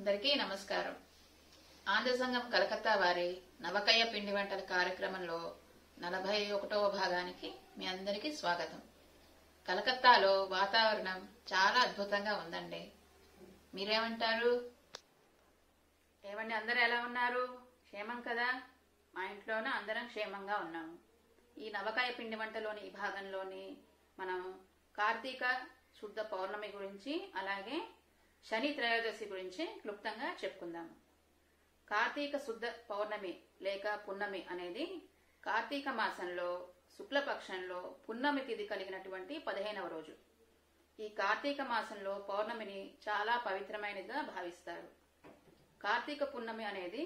అందరికీ నమస్కారం ఆంధ్ర సంఘం కలకత్తా వారి నవకయ్య పిండి వంటల కార్యక్రమంలో నలభై ఒకటవ భాగానికి మీ అందరికీ స్వాగతం కలకత్తాలో వాతావరణం చాలా అద్భుతంగా ఉందండి మీరేమంటారు ఏమండి అందరూ ఎలా ఉన్నారు క్షేమం కదా మా ఇంట్లోనూ అందరం క్షేమంగా ఉన్నాము ఈ నవకాయ పిండి వంటలోని ఈ భాగంలోని మనం కార్తీక శుద్ధ పౌర్ణమి గురించి అలాగే శని త్రయోదశి గురించి క్లుప్తంగా చెప్పుకుందాము కార్తీక శుద్ధ పౌర్ణమి లేక పున్నమి అనేది కార్తీక మాసంలో శుక్లపక్షంలో పున్నమి తిథి కలిగినటువంటి పదిహేనవ రోజు ఈ కార్తీక మాసంలో పౌర్ణమిని చాలా పవిత్రమైనదిగా భావిస్తారు కార్తీక పున్నమి అనేది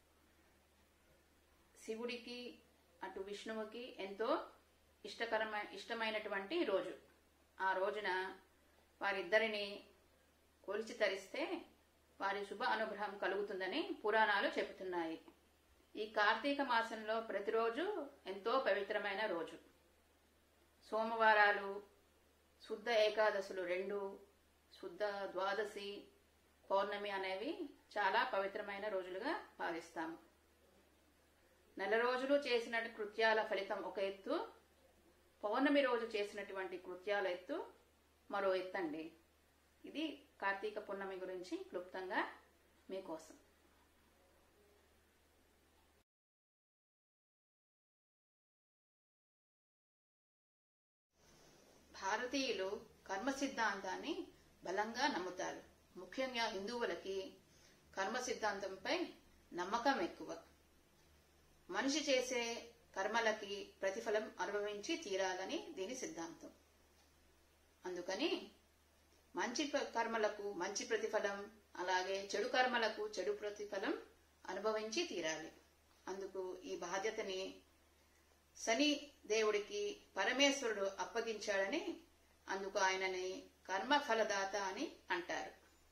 శివుడికి అటు విష్ణువుకి ఎంతో ఇష్టకరమ ఇష్టమైనటువంటి రోజు ఆ రోజున వారిద్దరిని కొలిచి తరిస్తే వారి శుభ అనుగ్రహం కలుగుతుందని పురాణాలు చెబుతున్నాయి ఈ కార్తీక మాసంలో ప్రతిరోజు ఎంతో పవిత్రమైన రోజు సోమవారాలు శుద్ధ ఏకాదశులు రెండు శుద్ధ ద్వాదశి పౌర్ణమి అనేవి చాలా పవిత్రమైన రోజులుగా భావిస్తాము నెల రోజులు చేసిన కృత్యాల ఫలితం ఒక ఎత్తు పౌర్ణమి రోజు చేసినటువంటి కృత్యాల ఎత్తు మరో ఎత్తండి ఇది కార్తీక పున్నమి గురించి క్లుప్తంగా మీకోసం భారతీయులు కర్మ సిద్ధాంతాన్ని బలంగా నమ్ముతారు ముఖ్యంగా హిందువులకి కర్మ సిద్ధాంతంపై నమ్మకం ఎక్కువ మనిషి చేసే కర్మలకి ప్రతిఫలం అనుభవించి తీరాలని దీని సిద్ధాంతం అందుకని మంచి ప- కర్మలకు మంచి ప్రతిఫలం అలాగే చెడు కర్మలకు చెడు ప్రతిఫలం అనుభవించి తీరాలి అందుకు ఈ బాధ్యతని శని దేవుడికి పరమేశ్వరుడు అప్పగించాడని అందుకు ఆయనని కర్మ ఫలదాత అని అంటారు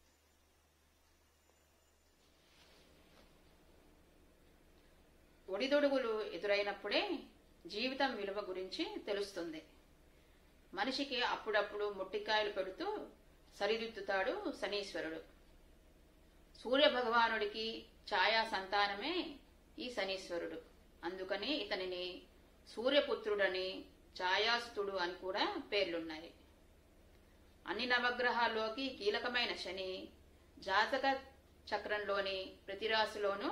ఒడిదొడుగులు ఎదురైనప్పుడే జీవితం విలువ గురించి తెలుస్తుంది మనిషికి అప్పుడప్పుడు ముట్టికాయలు పెడుతూ సరిదిద్దుతాడు శనీశ్వరుడు సూర్య భగవానుడికి ఛాయా సంతానమే ఈ శనీశ్వరుడు అందుకని ఇతనిని సూర్యపుత్రుడని ఛాయాస్తుడు అని కూడా పేర్లున్నాయి అన్ని నవగ్రహాల్లోకి కీలకమైన శని జాతక చక్రంలోని ప్రతి రాశిలోనూ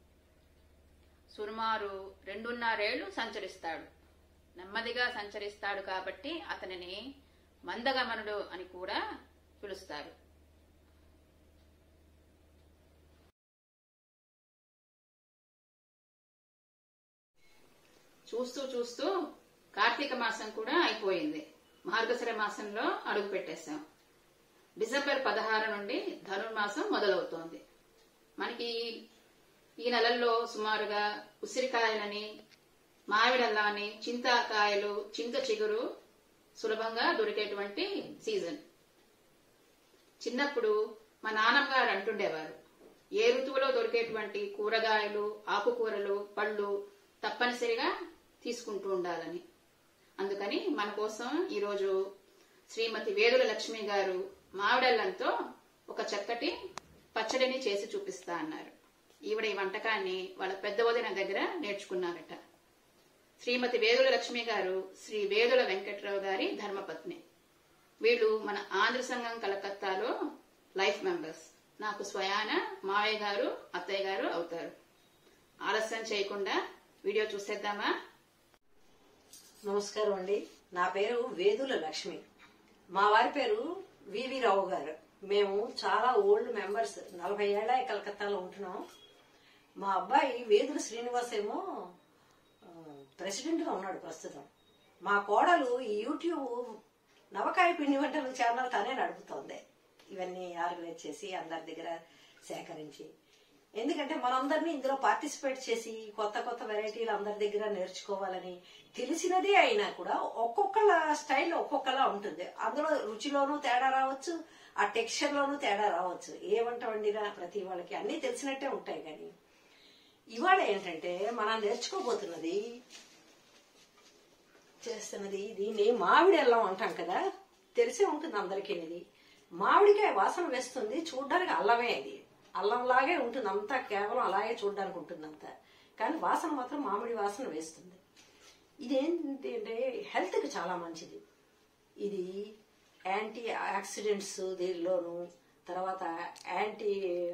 సుమారు రెండున్నరేళ్లు సంచరిస్తాడు నెమ్మదిగా సంచరిస్తాడు కాబట్టి అతనిని మందగమనుడు అని కూడా పిలుస్తారు చూస్తూ చూస్తూ కార్తీక మాసం కూడా అయిపోయింది మార్గశిర మాసంలో అడుగు పెట్టేశాం డిసెంబర్ పదహారు నుండి ధనుర్మాసం మొదలవుతోంది మనకి ఈ నెలల్లో సుమారుగా ఉసిరికాయలని మామిడల్లాని చింతకాయలు చింత చిగురు సులభంగా దొరికేటువంటి సీజన్ చిన్నప్పుడు మా నాన్నగారు అంటుండేవారు ఏ ఋతువులో దొరికేటువంటి కూరగాయలు ఆకుకూరలు పళ్ళు తప్పనిసరిగా తీసుకుంటూ ఉండాలని అందుకని మన కోసం ఈరోజు శ్రీమతి వేదుల లక్ష్మి గారు మామిడల్లంతో ఒక చక్కటి పచ్చడిని చేసి చూపిస్తా అన్నారు ఈవిడ ఈ వంటకాన్ని వాళ్ళ పెద్ద వదిన దగ్గర నేర్చుకున్నారట శ్రీమతి వేదుల లక్ష్మి గారు శ్రీ వేదుల వెంకట్రావు గారి ధర్మపత్ని వీళ్ళు మన ఆంధ్ర సంఘం కలకత్తాలో లైఫ్ మెంబర్స్ నాకు స్వయాన మావయ్య గారు అత్తయ్య గారు అవుతారు ఆలస్యం చేయకుండా వీడియో చూసేద్దామా నమస్కారం అండి నా పేరు వేదుల లక్ష్మి మా వారి పేరు వివి రావు గారు మేము చాలా ఓల్డ్ మెంబర్స్ నలభై ఏళ్ళ కలకత్తాలో ఉంటున్నాం మా అబ్బాయి వేదుల శ్రీనివాస్ ఏమో ఆ, ప్రెసిడెంట్ గా ఉన్నాడు ప్రస్తుతం మా కోడలు ఈ యూట్యూబ్ నవకాయ పిండి వంటలు ఛానల్ తనే నడుపుతోంది ఇవన్నీ ఆర్గనైజ్ చేసి అందరి దగ్గర సేకరించి ఎందుకంటే మనందరినీ ఇందులో పార్టిసిపేట్ చేసి కొత్త కొత్త వెరైటీలు అందరి దగ్గర నేర్చుకోవాలని తెలిసినదే అయినా కూడా ఒక్కొక్కళ్ళ స్టైల్ ఒక్కొక్కలా ఉంటుంది అందులో రుచిలోనూ తేడా రావచ్చు ఆ టెక్స్చర్ లోనూ తేడా రావచ్చు ఏ వంట వండినా ప్రతి వాళ్ళకి అన్ని తెలిసినట్టే ఉంటాయి కానీ ఇవాళ ఏంటంటే మనం నేర్చుకోబోతున్నది చేస్తున్నది దీన్ని మామిడి అల్లం అంటాం కదా తెలిసే ఉంటుంది అందరికీ ఇది మామిడికాయ వాసన వేస్తుంది చూడడానికి అల్లమే అది అల్లంలాగే ఉంటుంది అంతా కేవలం అలాగే చూడడానికి ఉంటుంది అంతా కానీ వాసన మాత్రం మామిడి వాసన వేస్తుంది ఇదేంటి అంటే హెల్త్కి చాలా మంచిది ఇది యాంటీ ఆక్సిడెంట్స్ దీనిలోను తర్వాత యాంటీ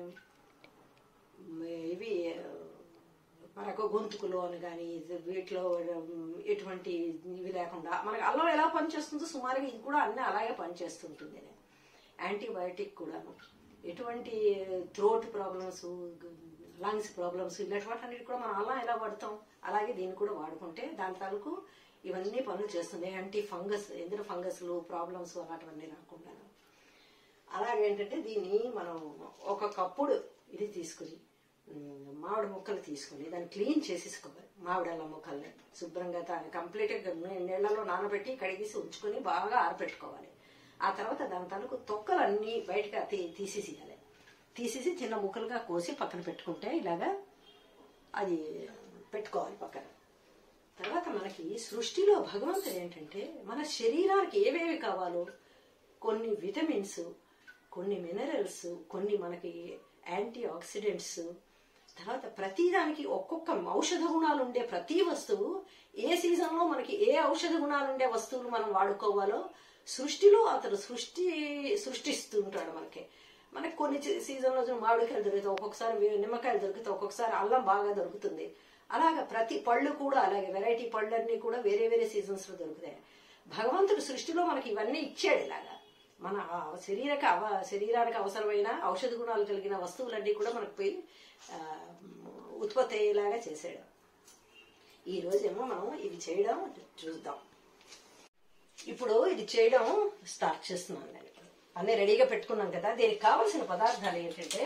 ఇవి మనకు గొంతుకులో అని కానీ వీటిలో ఎటువంటి ఇవి లేకుండా మనకి అల్లం ఎలా పనిచేస్తుందో సుమారుగా ఇది కూడా అన్నీ అలాగే పనిచేస్తుంటుంది యాంటీబయాటిక్ కూడాను ఎటువంటి థ్రోట్ ప్రాబ్లమ్స్ లంగ్స్ ప్రాబ్లమ్స్ ఇలాంటివాటన్నిటి కూడా మనం అల్లం ఎలా వాడతాం అలాగే దీన్ని కూడా వాడుకుంటే దాని తాలూకు ఇవన్నీ పనులు చేస్తుంది యాంటీ ఫంగస్ ఎందులో ఫంగస్లు ప్రాబ్లమ్స్ అలాంటివన్నీ రాకుండా అలాగే ఏంటంటే దీన్ని మనం ఒక కప్పుడు ఇది తీసుకుని ఉమ్, మామిడి ముక్కలు తీసుకుని దాన్ని క్లీన్ చేసేసుకోవాలి మామిడి అల్లం ముక్కల్ని శుభ్రంగా దాన్ని కంప్లీట్గా నీళ్ళలో నానబెట్టి కడిగేసి ఉంచుకొని బాగా ఆరబెట్టుకోవాలి ఆ తర్వాత దాని తాలూకు తొక్కలన్నీ బయటకు తీ- తీసేసేయాలి తీసేసి చిన్న ముక్కలుగా కోసి పక్కన పెట్టుకుంటే ఇలాగా అది పెట్టుకోవాలి పక్కన తర్వాత మనకి సృష్టిలో భగవంతుడు ఏంటంటే మన శరీరానికి ఏవేవి కావాలో కొన్ని విటమిన్స్ కొన్ని మినరల్స్ కొన్ని మనకి యాంటీ ఆక్సిడెంట్స్ తర్వాత ప్రతి దానికి ఒక్కొక్క ఔషధ గుణాలు ఉండే ప్రతి వస్తువు ఏ సీజన్ లో మనకి ఏ ఔషధ గుణాలు ఉండే వస్తువులు మనం వాడుకోవాలో సృష్టిలో అతను సృష్టి సృష్టిస్తూ ఉంటాడు మనకి మనకి కొన్ని సీజన్ లో మామిడికాయలు దొరుకుతాయి ఒక్కొక్కసారి వే- నిమ్మకాయలు దొరుకుతాయి ఒక్కొక్కసారి అల్లం బాగా దొరుకుతుంది అలాగా ప్రతి పళ్ళు కూడా అలాగే వెరైటీ పళ్ళన్నీ కూడా వేరే వేరే సీజన్స్ లో దొరుకుతాయి భగవంతుడు సృష్టిలో మనకి ఇవన్నీ ఇచ్చాడు ఇలాగా మన ఆ శరీరక అవ శరీరానికి అవసరమైన ఔషధ గుణాలు కలిగిన వస్తువులన్నీ కూడా మనకు పోయి ఆ, ఉత్పత్తి అయ్యేలాగా చేశాడు ఈ రోజేమో మనం ఇది చేయడం చూద్దాం ఇప్పుడు ఇది చేయడం స్టార్ట్ చేస్తున్నాను నేను ఇప్పుడు అన్నీ రెడీగా పెట్టుకున్నాం కదా దీనికి కావలసిన పదార్థాలు ఏంటంటే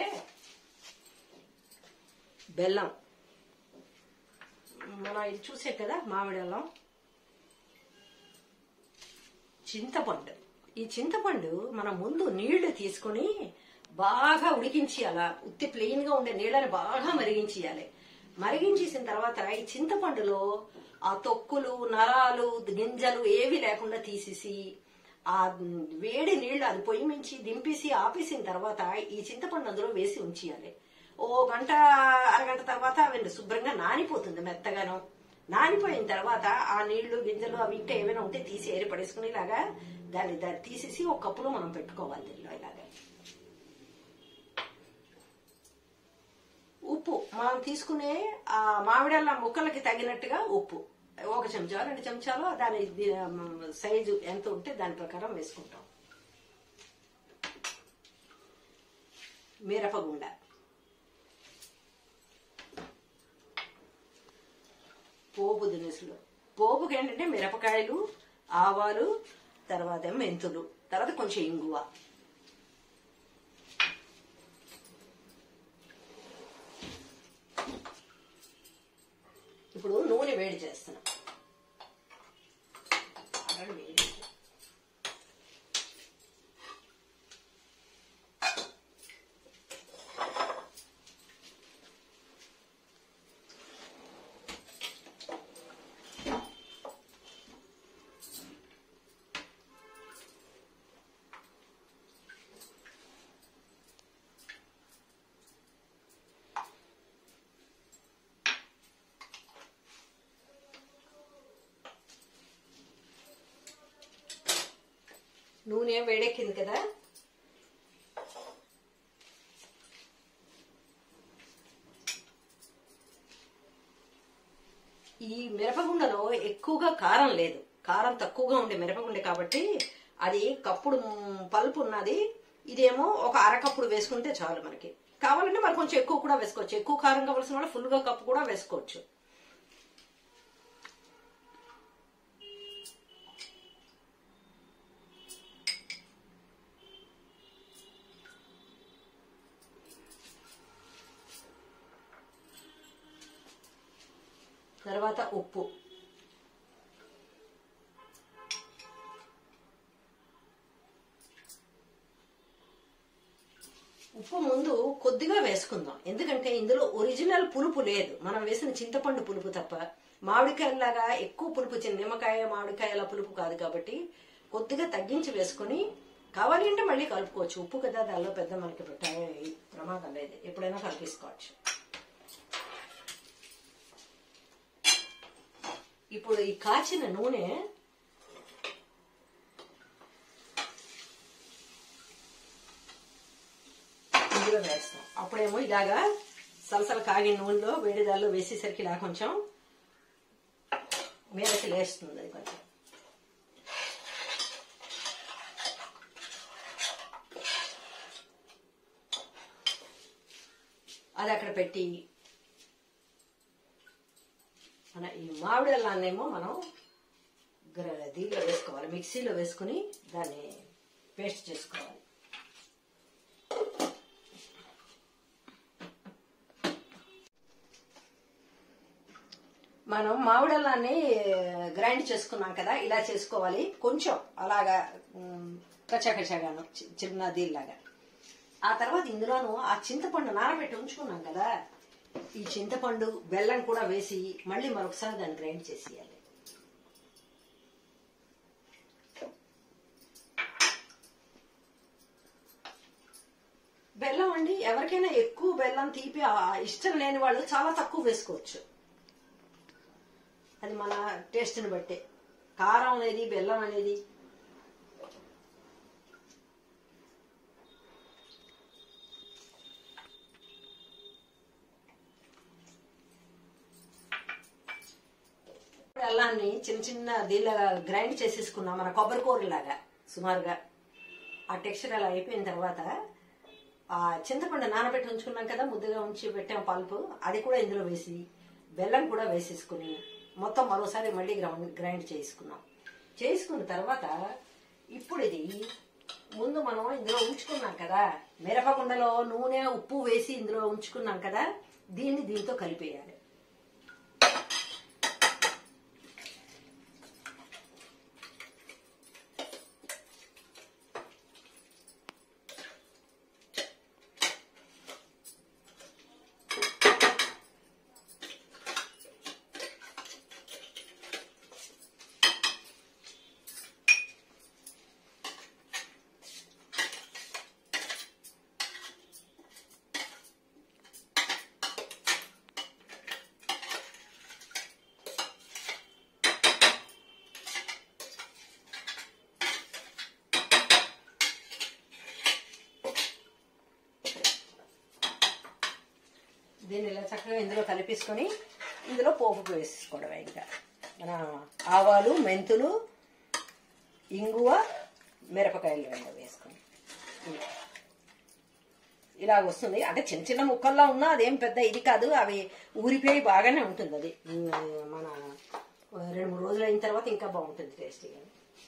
బెల్లం మనం ఇది చూసే కదా మామిడి అల్లం చింతపండు ఈ చింతపండు మనం ముందు నీళ్లు తీసుకొని బాగా ఉడికించి అలా ఉత్తి ప్లెయిన్ గా ఉండే నీళ్ళని బాగా మరిగించేయాలి మరిగించేసిన తర్వాత ఈ చింతపండులో ఆ తొక్కులు నరాలు గింజలు ఏవి లేకుండా తీసేసి ఆ వేడి నీళ్లు అది పొయ్యి మించి దింపేసి ఆపేసిన తర్వాత ఈ చింతపండు అందులో వేసి ఉంచేయాలి ఓ గంట అరగంట తర్వాత అవి శుభ్రంగా నానిపోతుంది మెత్తగాను నానిపోయిన తర్వాత ఆ నీళ్లు గింజలు అవి ఇంకా ఏమైనా ఉంటే తీసి ఏరి పడేసుకుని ఇలాగా దాన్ని దాన్ని తీసేసి ఒక కప్పులో మనం పెట్టుకోవాలి దీనిలో ఇలాగా ఉప్పు మనం తీసుకునే ఆ మామిడల్ల ముక్కలకి తగినట్టుగా ఉప్పు ఒక చెంచా రెండు చెంచాలు దాని ది- సైజు ఎంత ఉంటే దాని ప్రకారం వేసుకుంటాం మిరపగుండ పోపు దినుసులు పోపుకి ఏంటంటే మిరపకాయలు ఆవాలు తర్వాత ఏమో మెంతులు తర్వాత కొంచెం ఇంగువ ఇప్పుడు నూనె వేడి చేస్తున్నా బాగా వేడి నూనె వేడెక్కింది కదా ఈ మిరపగుండలో ఎక్కువగా కారం లేదు కారం తక్కువగా ఉండే మిరపగుండ కాబట్టి అది కప్పుడు మ్, పల్పు ఉన్నది ఇదేమో ఒక అరకప్పుడు వేసుకుంటే చాలు మనకి కావాలంటే మరి కొంచెం ఎక్కువ కూడా వేసుకోవచ్చు ఎక్కువ కారం కావాల్సిన వాళ్ళు ఫుల్ గా కప్పు కూడా వేసుకోవచ్చు తర్వాత ఉప్పు ఉప్పు ముందు కొద్దిగా వేసుకుందాం ఎందుకంటే ఇందులో ఒరిజినల్ పులుపు లేదు మనం వేసిన చింతపండు పులుపు తప్ప మామిడికాయలాగా ఎక్కువ పులుపు చిన్న నిమ్మకాయ మామిడికాయల పులుపు కాదు కాబట్టి కొద్దిగా తగ్గించి వేసుకుని కావాలి అంటే మళ్ళీ కలుపుకోవచ్చు ఉప్పు కదా దానిలో పెద్ద మనకి పెట్టాలి ప్రమాదం లేదు ఎప్పుడైనా కలిపేసుకోవచ్చు ఇప్పుడు ఈ కాచిన నూనె ఇందులో వేస్తాం అప్పుడేమో ఇలాగా సలసల కాగిన నూనెలో వేడిదాల్లో వేసేసరికి ఇలా కొంచెం మీదకి లేస్తుంది అది కొంచెం అది అక్కడ పెట్టి మన ఈ మామిడి అల్లాన్నేమో మనం గ్ర- దీంట్లో వేసుకోవాలి మిక్సీలో వేసుకుని దాన్ని పేస్ట్ చేసుకోవాలి మనం మామిడల్లాన్ని గ్రైండ్ చేసుకున్నాం కదా ఇలా చేసుకోవాలి కొంచెం అలాగా ఉమ్, కచ్చాకచ్చాగాను చి- చిన్న దీనిలాగా ఆ తర్వాత ఇందులోను ఆ చింతపండు నానబెట్టి ఉంచుకున్నాం కదా ఈ చింతపండు బెల్లం కూడా వేసి మళ్ళీ మరొకసారి దాన్ని గ్రైండ్ చేసేయాలి బెల్లం అండి ఎవరికైనా ఎక్కువ బెల్లం తీపి ఆ ఇష్టం లేని వాళ్ళు చాలా తక్కువ వేసుకోవచ్చు అది మన టేస్ట్ని బట్టే కారం అనేది బెల్లం అనేది అల్లాన్ని చిన్న చిన్న దీనిలాగా గ్రైండ్ చేసేసుకున్నాం మన కొబ్బరి కూరలాగా సుమారుగా ఆ టెక్స్చర్ అలా అయిపోయిన తర్వాత ఆ చింతపండు నానబెట్టి ఉంచుకున్నాం కదా ముద్దగా ఉంచి పెట్టాం పల్పు అది కూడా ఇందులో వేసి బెల్లం కూడా వేసేసుకుని మొత్తం మరోసారి మళ్ళీ గ్రౌండ్ గ్రైండ్ చేసుకున్నాం చేసుకున్న తర్వాత ఇప్పుడు ఇది ముందు మనం ఇందులో ఉంచుకున్నాం కదా మిరపకుండలో నూనె ఉప్పు వేసి ఇందులో ఉంచుకున్నాం కదా దీన్ని దీంతో కలిపేయాలి దీన్ని ఇలా చక్కగా ఇందులో కలిపేసుకొని ఇందులో పోపు వేసేసుకోవడమే ఇంకా మన ఆవాలు మెంతులు ఇంగువ మిరపకాయలు రెండు వేసుకొని ఇలా. ఇలాగ వస్తుంది అంటే చిన్న చిన్న ముక్కల్లో ఉన్నా అదేం పెద్ద ఇది కాదు అవి ఊరిపోయి బాగానే ఉంటుంది అది ఉమ్, మన రెండు మూడు రోజులు అయిన తర్వాత ఇంకా బాగుంటుంది టేస్టీగా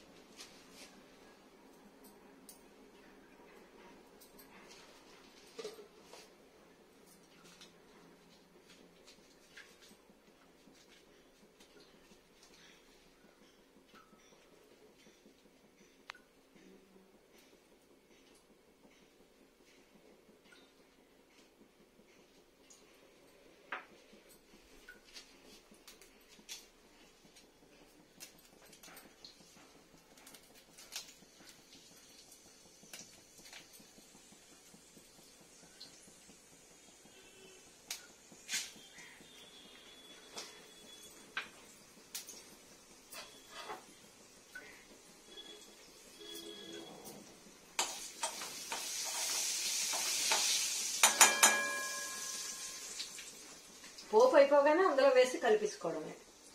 పోపు అయిపోగానే అందులో వేసి కలిపేసుకోవడమే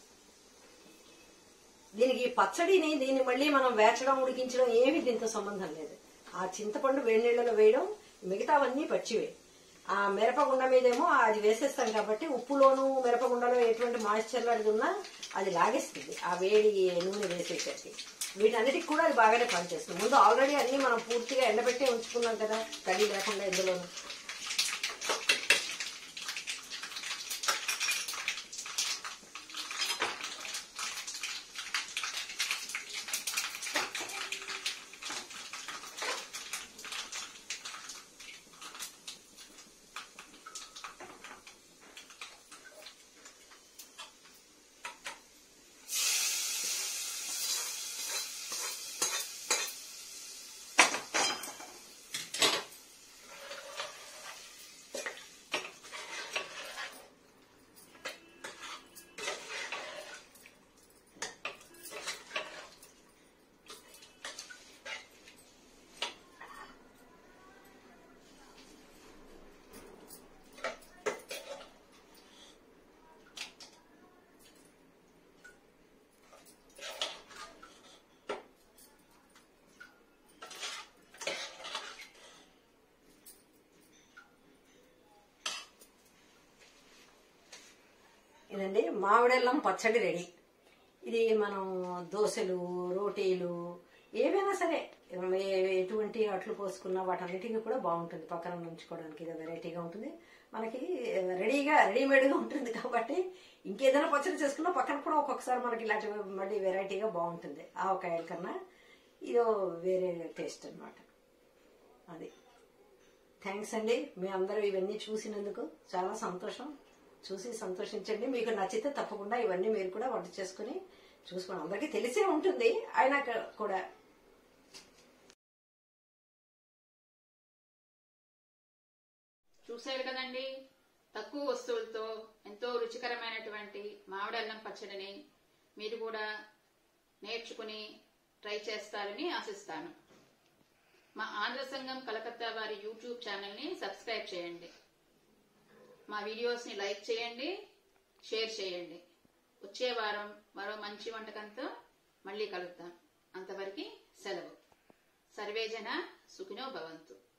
దీనికి పచ్చడిని దీన్ని మళ్ళీ మనం వేచడం ఉడికించడం ఏమి దీంతో సంబంధం లేదు ఆ చింతపండు వేడి నీళ్ళలో వేయడం మిగతావన్నీ పచ్చివే ఆ మిరపగుండ మీదేమో అది వేసేస్తాం కాబట్టి ఉప్పులోను మిరపగుండలో ఎటువంటి మాయిశ్చర్ అది ఉన్నా అది లాగేస్తుంది ఆ వేడి నూనె వేసేసరికి వీటన్నిటికి కూడా అది బాగానే పనిచేస్తుంది ముందు ఆల్రెడీ అన్ని మనం పూర్తిగా ఎండబెట్టే ఉంచుకున్నాం కదా తడి లేకుండా ఇందులోను అయిపోయిందండి మామిడెల్లం పచ్చడి రెడీ ఇది మనం దోశలు రోటీలు ఏవైనా సరే ఏ- ఎటువంటి అట్లు పోసుకున్నా వాటన్నిటికీ కూడా బాగుంటుంది పక్కన ఉంచుకోవడానికి ఇది వెరైటీగా ఉంటుంది మనకి రెడీగా రెడీమేడ్గా ఉంటుంది కాబట్టి ఇంకేదైనా పచ్చడి చేసుకున్నా పక్కన కూడా ఒక్కొక్కసారి మనకి ఇలాంటి మళ్ళీ వెరైటీగా బాగుంటుంది ఆవకాయల కన్నా ఇదో వేరే టేస్ట్ అన్నమాట అది థ్యాంక్స్ అండి మీ అందరూ ఇవన్నీ చూసినందుకు చాలా సంతోషం చూసి సంతోషించండి మీకు నచ్చితే తప్పకుండా ఇవన్నీ మీరు కూడా వంట చేసుకుని చూసుకోండి అందరికీ తెలిసే ఉంటుంది అయినా క- కూడా చూసారు కదండి తక్కువ వస్తువులతో ఎంతో రుచికరమైనటువంటి మామిడల్లం పచ్చడిని మీరు కూడా నేర్చుకుని ట్రై చేస్తారని ఆశిస్తాను మా ఆంధ్ర సంఘం కలకత్తా వారి యూట్యూబ్ ఛానల్ని సబ్స్క్రైబ్ చేయండి మా వీడియోస్ని లైక్ చేయండి షేర్ చేయండి వచ్చే వారం మరో మంచి వంటకంతో మళ్ళీ కలుద్దాం అంతవరకు సెలవు సర్వేజన సుఖినో భవంతు